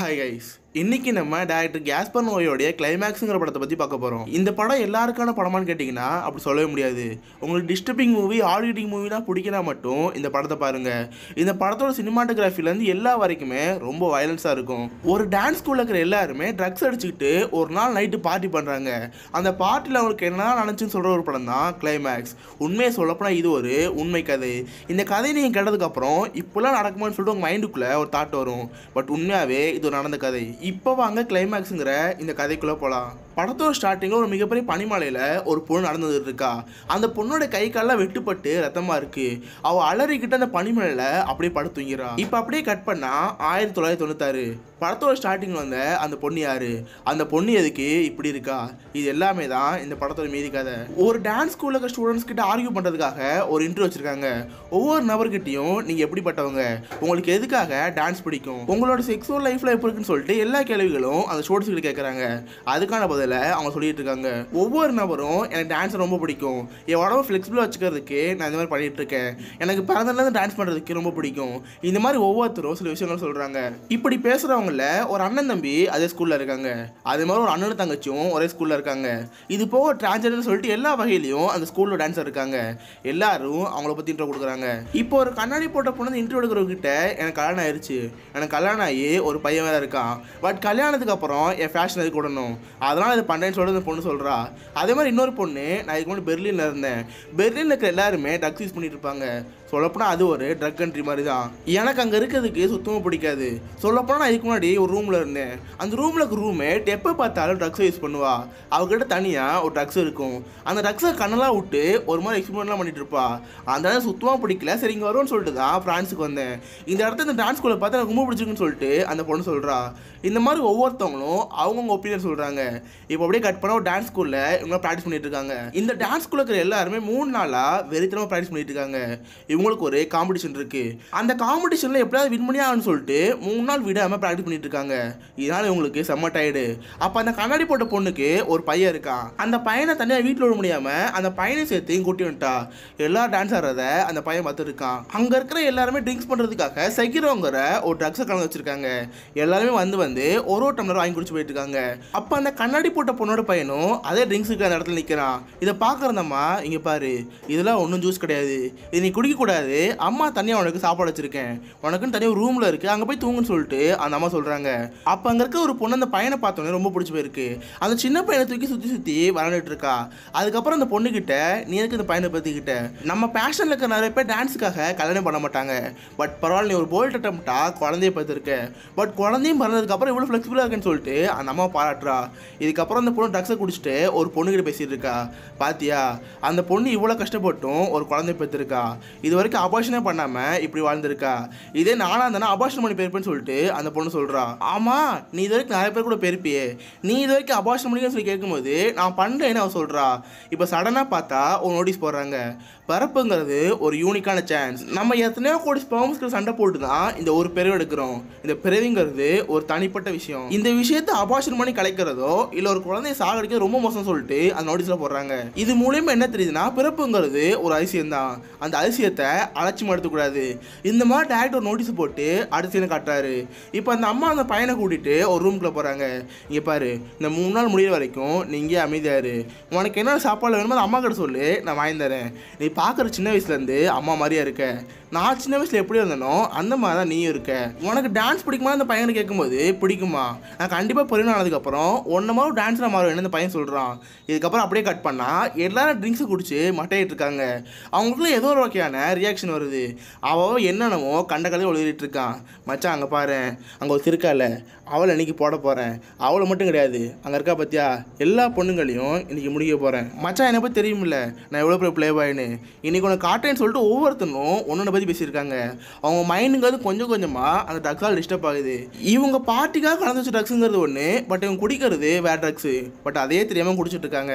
hi guys இன்னைக்கு நம்ம director Casper நோயோடைய கிளைமேக்ஸுங்கிற படத்தை பற்றி பார்க்க போகிறோம் இந்த படம் எல்லாருக்கான படமான்னு கேட்டிங்கன்னா அப்படி சொல்லவே முடியாது உங்களுக்கு டிஸ்டர்பிங் மூவி ஆடிட்டிங் மூவிலாம் பிடிக்கினா மட்டும் இந்த படத்தை பாருங்கள் இந்த படத்தோட சினிமாட்டோகிராஃபிலேருந்து எல்லா வரைக்குமே ரொம்ப வயலன்ஸாக இருக்கும் ஒரு டான்ஸ் ஸ்கூலில் இருக்கிற எல்லாருமே ட்ரக்ஸ் அடிச்சுக்கிட்டு ஒரு நாள் நைட்டு பார்ட்டி பண்ணுறாங்க அந்த பார்ட்டியில் அவங்களுக்கு என்ன நினச்சுன்னு சொல்கிற ஒரு படம் தான் கிளைமேக்ஸ் உண்மையை சொல்லப்போனால் இது ஒரு உண்மை கதை இந்த கதை நீங்கள் கேட்டதுக்கப்புறம் இப்போலாம் நடக்குமான்னு சொல்லிட்டு உங்கள் மைண்டுக்குள்ளே ஒரு தாட் வரும் பட் உண்மையாகவே இது ஒரு நடந்த கதை இப்போ வாங்க கிளைமேக்ஸுங்கிற இந்த கதைக்குள்ளே போகலாம் படத்தோட ஸ்டார்டிங்கில் ஒரு மிகப்பெரிய பனிமலையில் ஒரு பொண்ணு நடந்துட்டு இருக்கா அந்த பொண்ணோட கை காலெல்லாம் வெட்டுப்பட்டு ரத்தமாக இருக்கு அவள் அலறிக்கிட்டு அந்த பனிமலையில் அப்படியே படுத்து தூங்கிறா இப்போ அப்படியே கட் பண்ணா ஆயிரத்தி தொள்ளாயிரத்தி தொண்ணூத்தாறு படத்தோட ஸ்டார்டிங் வந்த அந்த பொண்ணு யாரு அந்த பொண்ணு எதுக்கு இப்படி இருக்கா இது எல்லாமே தான் இந்த படத்தோட மீதி கதை ஒரு டான்ஸ் ஸ்கூலில் இருக்க ஸ்டூடெண்ட்ஸ் கிட்ட ஆர்கியூ பண்ணுறதுக்காக ஒரு இன்டர்வியூ வச்சிருக்காங்க ஒவ்வொரு நபர்கிட்டையும் நீங்கள் எப்படிப்பட்டவங்க உங்களுக்கு எதுக்காக டான்ஸ் பிடிக்கும் உங்களோட செக்ஸுவல் லைஃப்பில் எப்படி இருக்குன்னு சொல்லிட்டு எல்லா கேள்விகளும் அந்த ஸ்டூடெண்ட்ஸ் கிட்ட கேட்குறாங்க அதுக்கான பதிலை அவங்க சொல்லிட்டு இருக்காங்க ஒவ்வொரு நபரும் எனக்கு டான்ஸ் ரொம்ப பிடிக்கும் என் உடம்பு ஃப்ளெக்சிபிளாக வச்சுக்கிறதுக்கு நான் இந்த மாதிரி பண்ணிட்டு இருக்கேன் எனக்கு பிறந்ததுலேருந்து டான்ஸ் பண்ணுறதுக்கு ரொம்ப பிடிக்கும் இந்த மாதிரி ஒவ்வொருத்தரும் சில விஷயங்கள் சொல்கிறாங்க இப்படி பேசுகிறவங்கள ஒரு அண்ணன் தம்பி அதே ஸ்கூலில் இருக்காங்க அதே மாதிரி ஒரு அண்ணனும் தங்கச்சியும் ஒரே ஸ்கூலில் இருக்காங்க இது போக டிரான்ஸ்ஜெண்டர்னு சொல்லிட்டு எல்லா வகையிலையும் அந்த ஸ்கூலில் டான்ஸர் இருக்காங்க எல்லாரும் அவங்கள பற்றி இன்ட்ரோ கொடுக்குறாங்க இப்போ ஒரு கண்ணாடி போட்ட பொண்ணு இன்ட்ரோ எடுக்கிறவங்கிட்ட எனக்கு கல்யாணம் ஆயிடுச்சு எனக்கு கல்யாணம் ஆகி ஒரு பையன் வேற இருக்கான் பட் கல்யாணத்துக்கு அப்புறம் என் ஃபேஷன் எதுக்கு விடணும் அதனால் இதை பண்ணுறேன்னு சொல்லிட்டு அந்த பொண்ணு சொல்கிறா அதே மாதிரி இன்னொரு பொண்ணு நான் இதுக்கு முன்னாடி பெர்லினில் இருந்தேன் பெர்லினில் இருக்கிற எல்லாருமே ட்ரக்ஸ் யூஸ் பண்ணிட்டு இருப்பாங்க சொல்லப்போனால் அது ஒரு ட்ரக் கண்ட்ரி மாதிரி தான் எனக்கு அங்கே இருக்கிறதுக்கு சுத்தமாக பிடிக்காது சொல்லப்போனால் நான் இதுக்கு முன்னாடி ஒரு ரூமில் இருந்தேன் அந்த ரூமில் இருக்க ரூம்மேட் எப்போ பார்த்தாலும் ட்ரக்ஸை யூஸ் பண்ணுவா அவகிட்ட தனியாக ஒரு ட்ரக்ஸ் இருக்கும் அந்த ட்ரக்ஸை கண்ணெல்லாம் விட்டு ஒரு மாதிரி எக்ஸ்பெரிமெண்ட்லாம் பண்ணிட்டு இருப்பா அந்த சுத்தமாக பிடிக்கல சரி இங்கே வரும்னு சொல்லிட்டு தான் ஃப்ரான்ஸுக்கு வந்தேன் இந்த இடத்துல இந்த டான்ஸ் ஸ்கூலில் பார்த்து எனக்கு ரொம்ப பிடிச்சிருக்குன்னு சொல்லிட்டு அந்த பொண்ணு சொல்கிறா இந்த மாதிரி ஒவ்வொருத்தவங்களும் அவங்கவுங்க ஒப்பீனியன் சொல்கிறாங்க இப்போ அப்படியே கட் பண்ண ஒரு டான்ஸ் ஸ்கூலில் இவங்க ப்ராக்டிஸ் பண்ணிட்டு இருக்காங்க இந்த டான்ஸ் ஸ்கூலில் இருக்கிற எல்லாருமே மூணு நாளாக வெறித்தனமாக ப்ராக்டிஸ் பண்ணிட்டு இருக்காங்க இவங்களுக்கு ஒரு காம்படிஷன் இருக்கு அந்த காம்படிஷனில் எப்படியாவது வின் பண்ணி ஆகணும்னு சொல்லிட்டு மூணு நாள் விடாமல் ப்ராக்டிஸ் பண்ணிட்டு இருக்காங்க இதனால இவங்களுக்கு செம்ம டயர்டு அப்போ அந்த கண்ணாடி போட்ட பொண்ணுக்கு ஒரு பையன் இருக்கான் அந்த பையனை தனியாக வீட்டில் விட முடியாமல் அந்த பையனை சேர்த்து கூட்டி வந்துட்டா எல்லா டான்ஸ் ஆடுறத அந்த பையன் பார்த்து இருக்கான் அங்கே இருக்கிற எல்லாருமே ட்ரிங்க்ஸ் பண்ணுறதுக்காக சைக்கிரவங்கிற ஒரு ட்ரக்ஸை கலந்து வச்சிருக்காங்க எல்லாருமே வந்து வந்து ஒரு ஒரு டம்ளர் வாங்கி குடிச்சு போயிட்டு இருக்காங்க அப்போ அந்த கண்ணாடி போட்ட பொண்ணோட பையனும் அதே ட்ரிங்க்ஸுக்கு அந்த இடத்துல நிற்கிறான் இதை பார்க்குறந்தம்மா இங்கே பாரு இதெல்லாம் ஒன்றும் ஜூஸ் கிடையாது இது நீ குடிக்கக்கூடாது அம்மா தனியாக உனக்கு சாப்பாடு வச்சிருக்கேன் உனக்குன்னு தனியாக ரூமில் இருக்குது அங்கே போய் தூங்குன்னு சொல்லிட்டு அந்த அம்மா சொல்கிறாங்க அப்போ அங்கே இருக்க ஒரு பொண்ணு அந்த பையனை பார்த்தோன்னே ரொம்ப பிடிச்சி போயிருக்கு அந்த சின்ன பையனை தூக்கி சுற்றி சுற்றி விளாண்டுட்டு இருக்கா அதுக்கப்புறம் அந்த பொண்ணுக்கிட்ட நீ எதுக்கு இந்த பையனை பற்றிக்கிட்ட நம்ம பேஷனில் இருக்கிற நிறைய பேர் டான்ஸுக்காக கல்யாணம் பண்ண மாட்டாங்க பட் பரவாயில்ல நீ ஒரு போல்ட் அட்டம்ப்டா குழந்தைய பார்த்துருக்க பட் குழந்தையும் பிறந்ததுக்கப்புறம் இவ்வளோ ஃப்ளெக்சிபிளாக இருக்குன்னு சொல்லிட்டு அந்த அம்மா பாராட்டுறா இதுக்கப்புறம் அந்த பொண்ணு ட்ரக்ஸை குடிச்சிட்டு ஒரு பொண்ணுகிட்ட பேசிட்டு இருக்கா பாத்தியா அந்த பொண்ணு இவ்வளோ கஷ்டப்பட்டும் ஒரு குழந்தை பெற்றிருக்கா இது வரைக்கும் அபாஷனே பண்ணாமல் இப்படி வாழ்ந்திருக்கா இதே நானாக இருந்தானா அபாஷன் பண்ணி போயிருப்பேன்னு சொல்லிட்டு அந்த பொண்ணு சொல்கிறா ஆமாம் நீ இது வரைக்கும் நிறைய பேர் கூட பெருப்பியே நீ இது வரைக்கும் அபாஷன் பண்ணிக்கன்னு சொல்லி கேட்கும்போது நான் பண்ணுறேன்னு அவ சொல்கிறா இப்போ சடனாக பார்த்தா ஒரு நோட்டீஸ் போடுறாங்க பிறப்புங்கிறது ஒரு யூனிக்கான சான்ஸ் நம்ம எத்தனையோ கோடி ஸ்பெர்ம்ஸ்க்கு சண்டை போட்டு தான் இந்த ஒரு பிறவி எடுக்கிறோம் இந்த பிறவிங்கிறது ஒரு தனிப்பட்ட விஷயம் இந்த விஷயத்தை அபாஷன் பண்ணி கலைக்கிறதோ இல்லை ஒரு குழந்தைய சாகடிக்க ரொம்ப மோசம் சொல்லிட்டு அந்த நோட்டீஸில் போடுறாங்க இது மூலியமா என்ன தெரியுதுன்னா பிறப்புங்கிறது ஒரு அதிசயம் தான் அந்த அதிசயத்தை அலட்சியம் எடுத்துக்கூடாது இந்த மாதிரி டேரக்ட் ஒரு நோட்டீஸ் போட்டு அடுத்த காட்டுறாரு இப்போ அந்த அம்மா அந்த பையனை கூட்டிட்டு ஒரு ரூம்குள்ளே போகிறாங்க இங்கே பாரு இந்த மூணு நாள் முடியிற வரைக்கும் நீ இங்கே அமைதியாரு உனக்கு என்ன சாப்பாடு வேணுமோ அதை அம்மா கிட்ட சொல்லு நான் வாங்கி தரேன் நீ பார்க்குற சின்ன வயசுலேருந்து அம்மா மாதிரியா இருக்க நான் சின்ன வயசில் எப்படி இருந்தனோ அந்த மாதிரி தான் நீயும் இருக்க உனக்கு டான்ஸ் பிடிக்குமா அந்த பையனை கேட்கும்போது பிடிக்குமா நான் கண்டிப்பாக பொரியல் ஆனதுக்கப்புறம் ஒன்றை மாதிரி டான்ஸில் மாறுவேன் அந்த பையன் சொல்கிறான் இதுக்கப்புறம் அப்படியே கட் பண்ணால் எல்லாரும் ட்ரிங்க்ஸை குடிச்சு மட்டையிட்டு இருக்காங்க அவங்களுக்குள்ள ஏதோ ஒரு வகையான ரியாக்ஷன் வருது அவள் என்னென்னமோ கண்ட கதையை எழுதிட்டு இருக்கான் மச்சான் அங்கே பாரு அங்கே ஒரு திருக்கால அவளை இன்னைக்கு போட போகிறேன் அவளை மட்டும் கிடையாது அங்கே இருக்கா பார்த்தியா எல்லா பொண்ணுங்களையும் இன்னைக்கு முடிக்க போகிறேன் மச்சான் என்னை பற்றி தெரியுமில்ல நான் எவ்வளோ பெரிய ப்ளே பாய்னு இன்னைக்கு உனக்கு காட்டேன்னு சொல்லிட்டு ஒவ்வொருத்தனும் ஒன்னொன்று பற்றி பேசியிருக்காங்க அவங்க மைண்டுங்கிறது கொஞ்சம் கொஞ்சமாக அந்த ட்ரக்ஸால் டிஸ்டர்ப் ஆகுது இவங்க பார்ட்டிக்காக கலந்து வச்ச ட்ரக்ஸுங்கிறது ஒன்று பட் இவங்க குடிக்கிறது வேற ட்ரக்ஸு பட் அதே தெரியாமல் குடிச்சிட்டு இருக்காங்க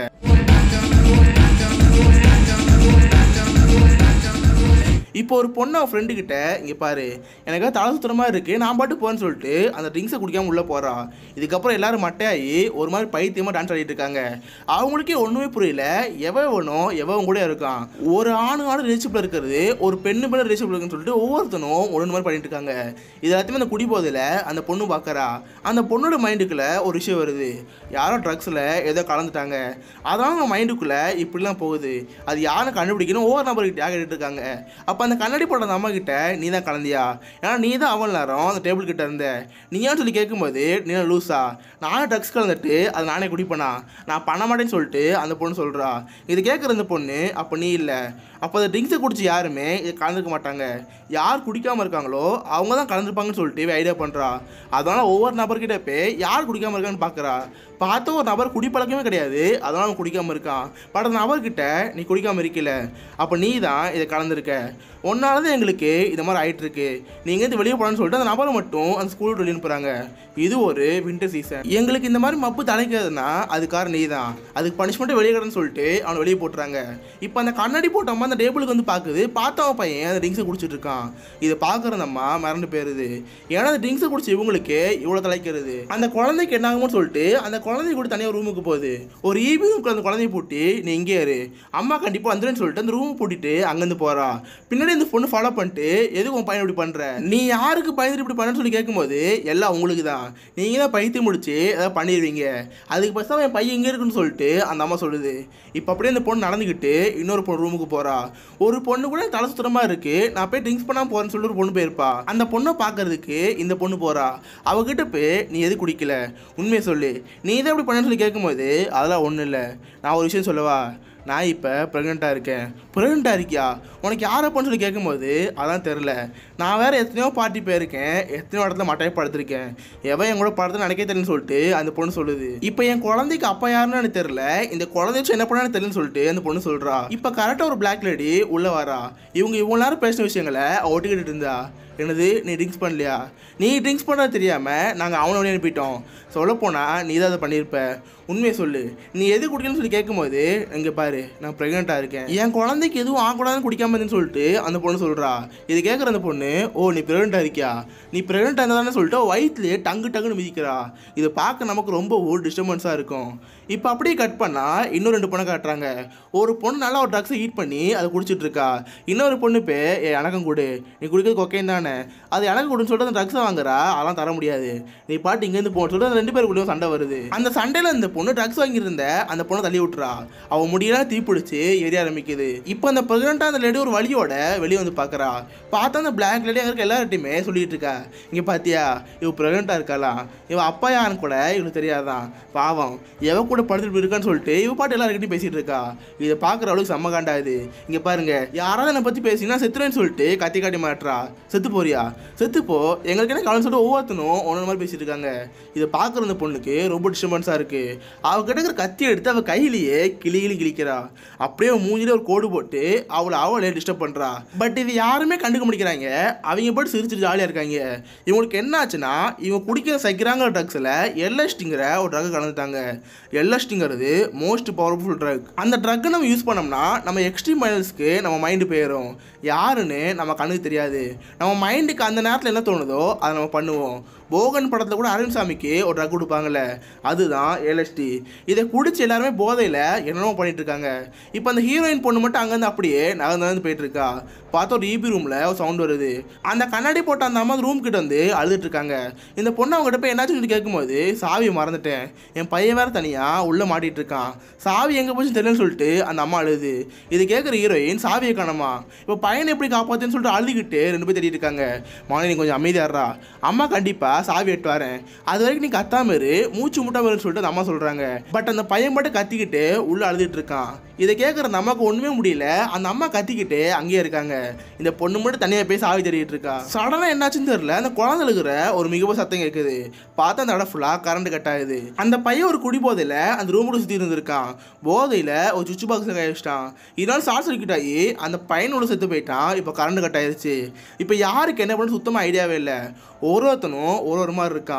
இப்போ ஒரு பொண்ணு அவன் ஃப்ரெண்டு கிட்ட இங்கே பாரு எனக்கு தலை சுத்துற மாதிரி இருக்கு நான் பாட்டு போறேன்னு சொல்லிட்டு அந்த ட்ரிங்க்ஸை குடிக்காம உள்ள போறா இதுக்கப்புறம் எல்லாரும் மட்டையாகி ஒரு மாதிரி பைத்தியமா டான்ஸ் ஆடிட்டு இருக்காங்க அவங்களுக்கே ஒண்ணுமே புரியல எவன் வேணும் எவன் கூட இருக்கான் ஒரு ஆணு ஆணு ரிலேஷன்ஷிப்ல இருக்கிறது ஒரு பெண்ணு பெண்ணு ரிலேஷன்ஷிப்ல இருக்குன்னு சொல்லிட்டு ஒவ்வொருத்தனும் ஒன்று மாதிரி பண்ணிட்டு இருக்காங்க இது எல்லாத்தையுமே அந்த குடி போதில் அந்த பொண்ணு பார்க்கறா அந்த பொண்ணோட மைண்டுக்குள்ள ஒரு விஷயம் வருது யாரோ ட்ரக்ஸில் ஏதோ கலந்துட்டாங்க அதான் அவங்க மைண்டுக்குள்ள இப்படிலாம் போகுது அது யாரும் கண்டுபிடிக்கணும் ஒவ்வொரு நபர்கிட்ட கேட்டுட்டு இருக்காங்க அப்போ அந்த கண்ணாடி போட்ட அந்த அம்மா கிட்ட நீ தான் கலந்தியா ஏன்னா நீ தான் அவள் நேரம் அந்த டேபிள் கிட்ட இருந்த நீயான்னு சொல்லி கேட்கும்போது நீ தான் லூஸா நானே ட்ரக்ஸ் கலந்துட்டு அதை நானே குடிப்பேனா நான் பண்ண மாட்டேன்னு சொல்லிட்டு அந்த பொண்ணு சொல்கிறா இது கேட்குற இந்த பொண்ணு அப்போ நீ இல்லை அப்போ அந்த ட்ரிங்க்ஸை குடிச்சு யாருமே இதை கலந்துக்க மாட்டாங்க யார் குடிக்காமல் இருக்காங்களோ அவங்க தான் கலந்துருப்பாங்கன்னு சொல்லிட்டு ஐடியா பண்ணுறா அதனால் ஒவ்வொரு நபர்கிட்ட போய் யார் குடிக்காமல் இருக்கான்னு பார்க்குறா பார்த்த ஒரு நபர் குடிப்பழக்கமே கிடையாது அதனால் அவன் குடிக்காமல் இருக்கான் பட் அந்த நபர்கிட்ட நீ குடிக்காமல் இருக்கல அப்போ நீ தான் இதை கலந்துருக்க ஒன்னால தான் எங்களுக்கு இந்த மாதிரி ஆயிட்டு இருக்கு நீங்க இருந்து வெளியே போகலான்னு சொல்லிட்டு அந்த நபரை மட்டும் அந்த ஸ்கூல் வெளியே அனுப்புறாங்க இது ஒரு வின்டர் சீசன் எங்களுக்கு இந்த மாதிரி மப்பு தலைக்கிறதுனா அது காரணம் நீ தான் அதுக்கு பனிஷ்மெண்ட்டே வெளியே கிடன்னு சொல்லிட்டு அவனை வெளியே போட்டுறாங்க இப்போ அந்த கண்ணாடி போட்டம்மா அந்த டேபிளுக்கு வந்து பார்க்குது பார்த்தவன் பையன் அந்த ட்ரிங்க்ஸை குடிச்சிட்டு இருக்கான் இதை பார்க்குற அந்த அம்மா மறந்து போயிருது ஏன்னா அந்த ட்ரிங்க்ஸை குடிச்ச இவங்களுக்கு இவ்வளோ தலைக்கிறது அந்த குழந்தைக்கு என்ன ஆகும்னு சொல்லிட்டு அந்த குழந்தை கூட தனியாக ரூமுக்கு போகுது ஒரு ஈபி ரூமுக்குள்ள அந்த குழந்தைய பூட்டி நீ இங்கே இரு அம்மா கண்டிப்பாக வந்துடுன்னு சொல்லிட்டு அந்த ரூம் பூட்டிட்டு அங்கேருந்து போறா பின்னாடி இந்த பொண்ணு ஃபாலோ பண்ணிட்டு எதுக்கு உன் பையன் இப்படி பண்ற நீ யாருக்கு பயந்துட்டு இப்படி பண்ணன்னு சொல்லி கேட்கும்போது எல்லாம் உங்களுக்கு தான் நீங்க தான் பைத்தியம் முடிச்சு ஏதாவது பண்ணிடுவீங்க அதுக்கு பேசாம என் பையன் இங்கே இருக்குன்னு சொல்லிட்டு அந்த அம்மா சொல்லுது இப்போ அப்படியே அந்த பொண்ணு நடந்துக்கிட்டு இன்னொரு பொண்ணு ரூமுக்கு போறா ஒரு பொண்ணு கூட தலை சுத்தமா இருக்கு நான் போய் ட்ரிங்க்ஸ் பண்ணாம போறேன்னு சொல்லிட்டு ஒரு பொண்ணு போயிருப்பா அந்த பொண்ணை பார்க்கறதுக்கு இந்த பொண்ணு போறா அவகிட்ட போய் நீ எது குடிக்கல உண்மையை சொல்லு நீ இதை எப்படி பண்ணன்னு சொல்லி கேட்கும்போது அதெல்லாம் ஒன்றும் இல்லை நான் ஒரு விஷயம் சொல்லவா நான் இப்போ ப்ரெக்னெண்ட்டாக இருக்கேன் ப்ரெக்னெண்ட்டாக இருக்கியா உனக்கு யாரை பண்ணு சொல்லி கேட்கும்போது அதான் தெரில நான் வேறு எத்தனையோ பார்ட்டி போயிருக்கேன் எத்தனையோ இடத்துல மட்டையை படுத்திருக்கேன் எவன் என் கூட படுத்து நினைக்க தெரியலன்னு சொல்லிட்டு அந்த பொண்ணு சொல்லுது இப்போ என் குழந்தைக்கு அப்பா யாருன்னு எனக்கு தெரில இந்த குழந்தை வச்சு என்ன பண்ணான்னு தெரியலன்னு சொல்லிட்டு அந்த பொண்ணு சொல்கிறா இப்போ கரெக்டாக ஒரு பிளாக் லேடி உள்ளே வரா இவங்க இவ்வளோ நேரம் பேசின விஷயங்களை அவ ஒட்டிக்கிட்டு இருந்தா என்னது நீ ட்ரிங்க்ஸ் பண்ணலையா நீ ட்ரிங்க்ஸ் பண்ணுறது தெரியாமல் நாங்கள் அவனை வெளியே அனுப்பிட்டோம் சொல்லப்போனால் நீ தான் அதை பண்ணியிருப்ப உண்மையை சொல்லு நீ எது குடிக்கணும்னு சொல்லி கேட்கும்போது இங்கே பாரு நான் ப்ரெக்னெண்ட்டாக இருக்கேன் என் குழந்தைக்கு எதுவும் ஆகக்கூடாதுன்னு குடிக்காம இருந்தேன்னு சொல்லிட்டு அந்த பொண்ணு சொல்கிறா இது கேட்குற அந்த பொண்ணு ஓ நீ ப்ரெக்னெண்ட்டாக இருக்கியா நீ ப்ரெக்னெண்ட்டாக இருந்தானே சொல்லிட்டு வயிற்றுலேயே டங்கு டங்குன்னு மிதிக்கிறா இதை பார்க்க நமக்கு ரொம்ப ஒரு டிஸ்டர்பன்ஸாக இருக்கும் இப்போ அப்படியே கட் பண்ணால் இன்னும் ரெண்டு பொண்ணை காட்டுறாங்க ஒரு பொண்ணு நல்லா ஒரு ட்ரக்ஸை ஹீட் பண்ணி அதை குடிச்சிட்டு இருக்கா இன்னொரு பொண்ணு பே ஏ எனக்கும் கொடு நீ குடிக்கிறது கொக்கைன் தானே அது எனக்கு கொடுன்னு சொல்லிட்டு அந்த ட்ரக்ஸை வாங்குறா அதெல்லாம் தர முடியாது நீ பாட்டு இங்கேருந்து போன்னு சொல்லிட்டு அந்த ரெண்டு பேருக்குள்ளேயும் சண்டை வருது அந்த சண்டையில் இந்த பொண்ணு ட்ரக்ஸ் வாங்கியிருந்த அந்த பொண்ணை தள்ளி விட்டுறா அவன் முடியெல்லாம் தீப்பிடிச்சு எரிய ஆரம்பிக்குது இப்போ அந்த ப்ரெக்னெண்ட்டாக அந்த லேடி ஒரு வழியோட வெளியே வந்து பார்க்குறா பார்த்தா அந்த பிளாக் லேடி அங்கே இருக்க எல்லார்ட்டையுமே சொல்லிட்டு இருக்கா இங்கே பார்த்தியா இவ ப்ரெக்னெண்ட்டாக இருக்காளாம் இவ அப்பா யாருன்னு கூட இவனுக்கு தெரியாதான் பாவம் எவ கூட படுத்துட்டு இப்படி இருக்கான்னு சொல்லிட்டு இவ பாட்டு எல்லாருக்கிட்டையும் பேசிட்டு இருக்கா இதை பார்க்குற அளவுக்கு செம்ம காண்டாது இங்கே பாருங்க யாராவது என்னை பற்றி பேசினா செத்துறேன்னு சொல்லிட்டு கத்தி காட்டி மாட்டுறா செத்து போறியா செத்து போ எங்களுக்கு என்ன கவலை சொல்லிட்டு ஒவ்வொருத்தனும் ஒன்று மாதிரி பேசிட்டு இருக்காங்க இதை பார்க்குற அந்த பொண்ணுக்கு ரொம்ப டிஸ்டர்பன்ஸாக இருக்கு அவ கிட்ட இருக்கிற கத்தி எடுத்து அவ கையிலேயே கிளி கிளி கிழிக்கிறா அப்படியே அவன் மூஞ்சில ஒரு கோடு போட்டு அவளை அவளே டிஸ்டர்ப் பண்ணுறா பட் இது யாருமே கண்டுக்க முடிக்கிறாங்க அவங்க போட்டு சிரிச்சிட்டு ஜாலியாக இருக்காங்க இவங்களுக்கு என்ன ஆச்சுன்னா இவங்க குடிக்கிற சைக்கிறாங்கிற ட்ரக்ஸில் எல்எஸ்டிங்கிற ஒரு ட்ரக் கலந்துட்டாங்க எல்எஸ்டிங்கிறது மோஸ்ட் பவர்ஃபுல் ட்ரக் அந்த ட்ரக்கை நம்ம யூஸ் பண்ணோம்னா நம்ம எக்ஸ்ட்ரீம் மைனல்ஸ்க்கு நம்ம மைண்டு போயிடும் யாருன்னு நம்ம கண்ணுக்கு தெரியாது நம்ம மைண்டுக்கு அந்த நேரத்தில் என்ன தோணுதோ அதை நம்ம பண்ணுவோம் போகன் படத்தில் கூட அரவிந்த் சாமிக்கு ஒரு ட்ரக் கொடுப்பாங்கல்ல அதுதான் எல்எஸ்டி இதை குடிச்சு எல்லாருமே போதையில் என்னென்னமோ பண்ணிட்டு இருக்காங்க இப்போ அந்த ஹீரோயின் பொண்ணு மட்டும் அங்கேருந்து அப்படியே நகர்ந்து நகர்ந்து போயிட்டு இருக்கா பார்த்தா ஒரு ஈபி ரூமில் ஒரு சவுண்ட் வருது அந்த கண்ணாடி போட்ட அந்த அம்மா ரூம் கிட்ட வந்து அழுதுட்டு இருக்காங்க இந்த பொண்ணு அவங்ககிட்ட போய் என்னாச்சுன்னு சொல்லி கேட்கும்போது சாவியை மறந்துட்டேன் என் பையன் வேற தனியாக உள்ளே மாட்டிட்டு இருக்கான் சாவி எங்கே போச்சுன்னு தெரியலன்னு சொல்லிட்டு அந்த அம்மா அழுது இது கேட்குற ஹீரோயின் சாவியை காணமா இப்போ பையனை எப்படி காப்பாத்துன்னு சொல்லிட்டு அழுதுகிட்டு ரெண்டு பேர் தேடிட்டு இருக்காங்க மாணவி நீ கொஞ்சம் அமைதியாடுறா அம்மா கண்டிப்பாக சாவி எட்டு வரேன் அது வரைக்கும் நீ கத்தாம இரு மூச்சு முட்டாம இருன்னு சொல்லிட்டு அந்த அம்மா சொல்கிறாங்க பட் அந்த பையன் மட்டும் கத்திக்கிட்டு உள்ளே அழுதுட்டு இருக்கான் இதை கேட்குற அந்த அம்மாவுக்கு ஒன்றுமே முடியல அந்த அம்மா கத்திக்கிட்டு அங்கேயே இருக்காங்க இந்த பொண்ணு மட்டும் தனியாக போய் சாவி தேடிட்டு இருக்கா சடனாக என்னாச்சுன்னு தெரியல அந்த குழந்தை இருக்கிற ஒரு மிகவும் சத்தம் கேட்குது பார்த்தா அந்த இடம் ஃபுல்லாக கரண்ட் கட் ஆகுது அந்த பையன் ஒரு குடி போதையில் அந்த ரூமுக்கு சுற்றி இருந்திருக்கான் போதையில் ஒரு சுவிட்ச் பாக்ஸ் கழிச்சிட்டான் இதனால ஷார்ட் சர்க்கியூட் ஆகி அந்த பையனோட செத்து போயிட்டான் இப்போ கரண்ட் கட் ஆயிருச்சு இப்போ யாருக்கு என்ன பண்ண சுத்தமாக ஐடியாவே இல்லை ஒரு ஒருத்தனும் ஒரு ஒரு மாதிரி இருக்கான்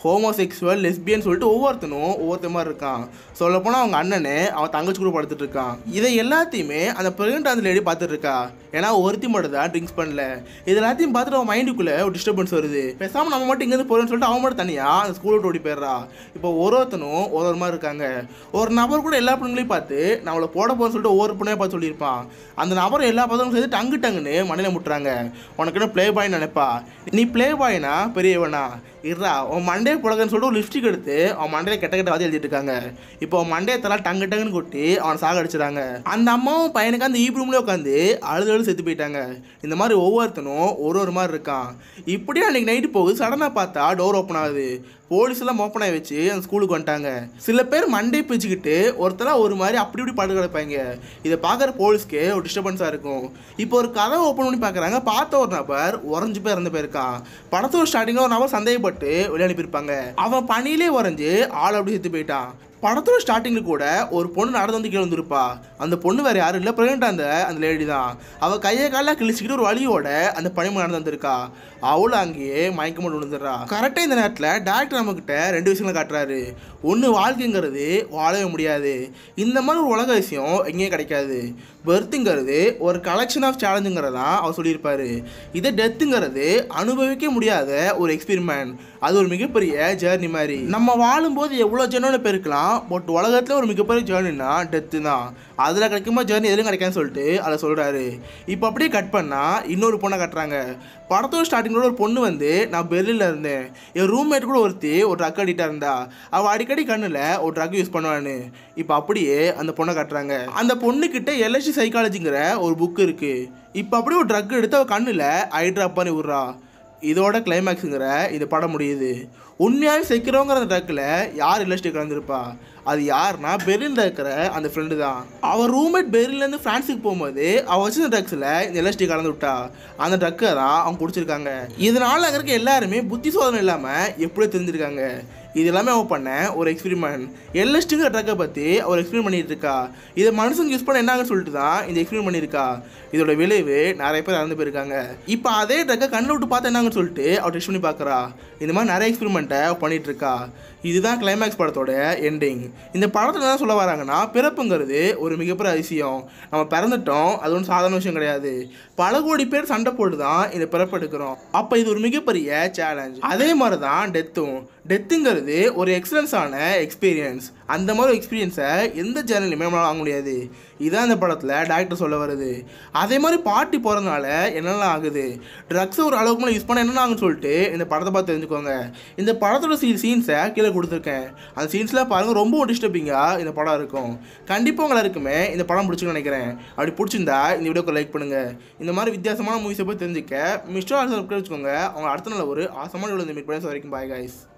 ஹோமோசெக்சுவல் லெஸ்பியன் சொல்லிட்டு ஒவ்வொருத்தனும் ஒவ்வொருத்த மாதிரி இருக்கான் சொல்லப்போனால் அவங்க அண்ணனே அவன் தங்கச்சி கூட படுத்துட்டு இருக்கான் இதை எல்லாத்தையுமே அந்த ப்ரெக்னென்ட் அந்த லேடி பார்த்துட்டு இருக்கா ஏன்னா ஒருத்தி மட்டும் தான் ட்ரிங்க்ஸ் பண்ணல இது எல்லாத்தையும் பார்த்துட்டு அவன் மைண்டுக்குள்ளே ஒரு டிஸ்டர்பன்ஸ் வருது பேசாமல் நம்ம மட்டும் இங்கேருந்து போகிறோம்னு சொல்லிட்டு அவன் மட்டும் தனியாக அந்த ஸ்கூலை விட்டு ஓடி போயிடுறா இப்போ ஒரு ஒருத்தனும் ஒரு ஒரு மாதிரி இருக்காங்க ஒரு நபர் கூட எல்லா பொண்ணுங்களையும் பார்த்து நம்மளை போட போகிறேன்னு சொல்லிட்டு ஒவ்வொரு பொண்ணையும் பார்த்து சொல்லியிருப்பான் அந்த நபர் எல்லா பதங்களும் சேர்த்து டங்கு டங்குன்னு மண்ணில் முட்டுறாங்க உனக்கு என்ன ப்ளே பாய்னு நினைப்பா நீ ப்ளே பாய்னா பெரியவனா இருடா உன் மண்டே புழகன்னு சொல்லிட்டு ஒரு லிப்ஸ்டிக் எடுத்து அவன் மண்டையில கெட்ட கெட்ட வாதி எழுதிட்டு இருக்காங்க இப்போ அவன் மண்டையை தலா டங்கு டங்குன்னு கொட்டி அவன் சாக அடிச்சிடாங்க அந்த அம்மாவும் பையனுக்கு அந்த ஈப் ரூம்லேயே உட்காந்து அழுது அழுது செத்து போயிட்டாங்க இந்த மாதிரி ஒவ்வொருத்தனும் ஒரு ஒரு மாதிரி இருக்கான் இப்படியே அன்னைக்கு நைட்டு போகுது சடனாக பார்த்தா டோர் ஓப்பன் ஆகுது போலீஸ் எல்லாம் ஓப்பன் ஆகி வச்சு அந்த ஸ்கூலுக்கு வந்துட்டாங்க சில பேர் மண்டே பிச்சுக்கிட்டு ஒருத்தரா ஒரு மாதிரி அப்படி இப்படி படுக்க கிடப்பாங்க இதை பார்க்குற போலீஸ்க்கு ஒரு டிஸ்டர்பன்ஸாக இருக்கும் இப்போ ஒரு கதை ஓப்பன் பண்ணி பார்க்குறாங்க பார்த்த ஒரு நபர் உறைஞ்சு போய் இறந்து போயிருக்கான் படத்தோட ஸ்டார்டிங்கில் ஒரு நபர் சந்தேகப்பட்டு வெளியே அனுப்பியிருப்பாங்க அவன் பணியிலே உறைஞ்சு ஆள் அப்படி செத்து போயிட்டான் படத்தோட ஸ்டார்டிங்கில் கூட ஒரு பொண்ணு நடந்து வந்து கீழே வந்திருப்பா அந்த பொண்ணு வேறு யாரும் இல்லை ப்ரெக்னெண்ட் அந்த அந்த லேடி தான் அவள் கையை காலில் கிழிச்சிக்கிட்டு ஒரு வழியோட அந்த பனிம நடந்து வந்திருக்கா அவளும் அங்கேயே மயக்க மட்டும் விழுந்துடுறா கரெக்டாக இந்த நேரத்தில் டேரக்டர் நம்மக்கிட்ட ரெண்டு விஷயங்களை காட்டுறாரு ஒன்று வாழ்க்கைங்கிறது வாழவே முடியாது இந்த மாதிரி ஒரு உலக விஷயம் எங்கேயும் கிடைக்காது பர்த்துங்கிறது ஒரு கலெக்ஷன் ஆஃப் சேலஞ்சுங்கிறது தான் அவர் சொல்லியிருப்பாரு இதே டெத்துங்கிறது அனுபவிக்க முடியாத ஒரு எக்ஸ்பெரிமெண்ட் அது ஒரு மிகப்பெரிய ஜேர்னி மாதிரி நம்ம வாழும்போது எவ்வளோ ஜெர்னோட பெருக்கலாம் பட் உலகத்தில் ஒரு மிகப்பெரிய ஜேர்னினா டெத்து தான் அதில் கிடைக்குமா ஜேர்னி எதுவும் கிடைக்காதுன்னு சொல்லிட்டு அதை சொல்கிறாரு இப்போ அப்படியே கட் பண்ணால் இன்னொரு பொண்ணை கட்டுறாங்க படத்தோட ஸ்டார்டிங்கோட ஒரு பொண்ணு வந்து நான் பெர்லினில் இருந்தேன் என் ரூம்மேட் கூட ஒருத்தி ஒரு ட்ரக் அடிக்டாக இருந்தா அவள் அடிக்கடி கண்ணில் ஒரு ட்ரக் யூஸ் பண்ணுவான்னு இப்போ அப்படியே அந்த பொண்ணை கட்டுறாங்க அந்த பொண்ணுக்கிட்ட எல்எஸ்டி சைக்காலஜிங்கிற ஒரு புக் இருக்குது இப்போ அப்படியே ஒரு ட்ரக் எடுத்து அவள் கண்ணில் ஐ ட்ராப் பண்ணி விட்றா இதோட கிளைமேக்ஸுங்கிற இது படம் முடியுது உண்மையாகவே செக்கிறோங்கிற அந்த ட்ரக்கில் யார் இல்லஸ்டி கலந்துருப்பா அது யாருன்னா பெர்லினில் இருக்கிற அந்த ஃப்ரெண்டு தான் அவள் ரூம்மேட் பெர்லின்லேருந்து ஃப்ரான்ஸுக்கு போகும்போது அவள் வச்சிருந்த ட்ரக்ஸில் இந்த எல்எஸ்டி கலந்து விட்டா அந்த ட்ரக்கை தான் அவங்க குடிச்சிருக்காங்க இதனால அங்கே இருக்க எல்லாருமே புத்தி சோதனை இல்லாமல் எப்படியோ தெரிஞ்சிருக்காங்க இது எல்லாமே அவன் பண்ண ஒரு எக்ஸ்பெரிமெண்ட் எல்எஸ்டிங்கிற ட்ரக்கை பற்றி அவர் எக்ஸ்பிளைன் பண்ணிட்டு இருக்கா இதை மனுஷங்க யூஸ் பண்ண என்னங்கன்னு சொல்லிட்டு தான் இந்த எக்ஸ்பிளைன் பண்ணியிருக்கா இதோட விளைவு நிறைய பேர் இறந்து போயிருக்காங்க இப்போ அதே ட்ரக்கை கண்ணில் விட்டு பார்த்தா என்னங்கன்னு சொல்லிட்டு அவர் டெஸ்ட் பண்ணி பார்க்குறா இந்த மாதிரி நிறைய எக்ஸ்பெரிமெண்ட்டை பண்ணிட்டு இருக்கா இதுதான் கிளைமேக்ஸ் படத்தோட எண்டிங் இந்த படத்தில் என்ன சொல்ல வராங்கன்னா பிறப்புங்கிறது ஒரு மிகப்பெரிய அதிசயம் நம்ம பிறந்துட்டோம் அது ஒன்றும் சாதாரண விஷயம் கிடையாது பல கோடி பேர் சண்டை போட்டு தான் இந்த பிறப்பு எடுக்கிறோம் அப்போ இது ஒரு மிகப்பெரிய சேலஞ்ச் அதே மாதிரி தான் டெத்தும் டெத்துங்கிறது ஒரு எக்ஸலன்ஸான எக்ஸ்பீரியன்ஸ் அந்த மாதிரி எக்ஸ்பீரியன்ஸை எந்த சேனல்லையுமே நம்மளால் வாங்க முடியாது இதான் இந்த படத்தில் டேரக்டர் சொல்ல வருது அதே மாதிரி பாட்டி போகிறதுனால என்னெல்லாம் ஆகுது ட்ரக்ஸை ஒரு அளவுக்கு மேலே யூஸ் பண்ண என்னென்ன ஆகுன்னு சொல்லிட்டு இந்த படத்தை பார்த்து தெரிஞ்சுக்கோங்க இந்த படத்தோட சீ சீன்ஸை கீழே கொடுத்துருக்கேன் அந்த சீன்ஸ்லாம் பாருங்கள் ரொம்ப டிஸ்டர்பிங்காக இந்த படம் இருக்கும் கண்டிப்பாக உங்களை இருக்குமே இந்த படம் பிடிச்சுன்னு நினைக்கிறேன் அப்படி பிடிச்சிருந்தா இந்த வீடியோக்கு லைக் பண்ணுங்கள் இந்த மாதிரி வித்தியாசமான மூவிஸை போய் தெரிஞ்சுக்க மிஸ்டர் ஆல்சர் வச்சுக்கோங்க அவங்க அடுத்த நாள் ஒரு ஆசமான வீடியோ மீட் பண்ணி வரைக்கும் பாய் guys